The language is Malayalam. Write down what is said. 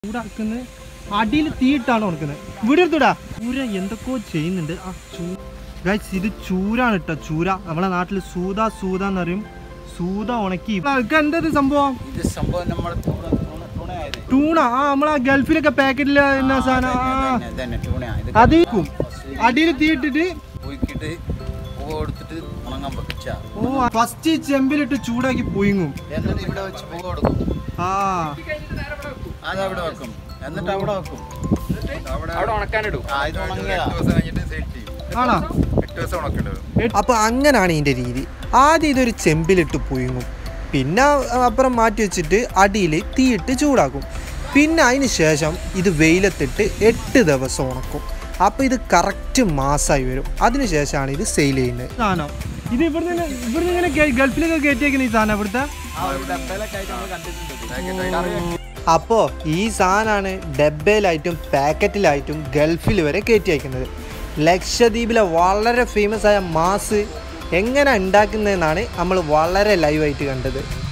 ചൂടാക്കുന്ന അടിയിൽ തീയിട്ടാണ് ഉണക്കുന്നത് ഇവിടെ എടുത്തൂടാ ചൂര എന്തൊക്കെയോ ചെയ്യുന്നുണ്ട് ആ ചൂ ഗൈസ് ഇത് ചൂരാണ് കേട്ടോ ചൂര നമ്മളെ നാട്ടിൽ സൂത സൂത എന്ന് പറയും സൂത ഉണക്കി ഇതൊക്കെ എന്തത് സംഭവം ഇത് സംഭവം നമ്മുടെ ടൂണ ടൂണ ടൂണയായത് ടൂണ ആ നമ്മളെ ഗൾഫിലൊക്കെ പാക്കറ്റിൽ എന്നാ സാധനം ആ തന്നെ ടൂണയാ ഇത് അത് ക്കും. അടിയിൽ തീയിട്ടിട്ട് പോയിക്കിട്ട് പൂവ് കൊടുത്തിട്ട് ഉണങ്ങാൻ വെച്ച ഓ ഫസ്റ്റ് ചെമ്പിലിട്ട് ചൂടാക്കി പുഴുങ്ങും എന്നിട്ട് ഇവിടെ വെച്ച് പൂവ് കൊടുക്കും ആ അത് അവിടെ വെക്കും എന്നിട്ട് അവിടെ വെക്കും അവിടെ ഉണക്കാനിടും ആ ഇത് ഉണങ്ങിയതാ ആണോ അപ്പോൾ അങ്ങനെയാണ് ഇതിൻ്റെ രീതി ആദ്യം ഇതൊരു ചെമ്പിലിട്ട് പുഴുങ്ങും പിന്നെ അപ്പുറം മാറ്റി വെച്ചിട്ട് അടിയിൽ തീയിട്ട് ചൂടാക്കും പിന്നെ അതിന് ശേഷം ഇത് വെയിലത്തിട്ട് എട്ട് ദിവസം ഉണക്കും അപ്പോൾ ഇത് കറക്റ്റ് മാസമായി വരും അതിന് ശേഷമാണ് ഇത് സെയിൽ ചെയ്യുന്നത് സാധനം ഇത് ഇവിടുന്ന് ഇവിടുന്ന് ഇങ്ങനെ ഗ- ഗൾഫിലൊക്കെ കയറ്റിയേക്കുന്ന ഈ സാധനം ഇവിടുത്തെ അപ്പോൾ ഈ സാധനമാണ് ഡബ്ബയിലായിട്ടും പാക്കറ്റിലായിട്ടും ഗൾഫിൽ വരെ കയറ്റി അയക്കുന്നത് ലക്ഷദ്വീപിലെ വളരെ ഫേമസ് ആയ മാസ് എങ്ങനെ ഉണ്ടാക്കുന്നതെന്നാണ് നമ്മൾ വളരെ ലൈവായിട്ട് കണ്ടത്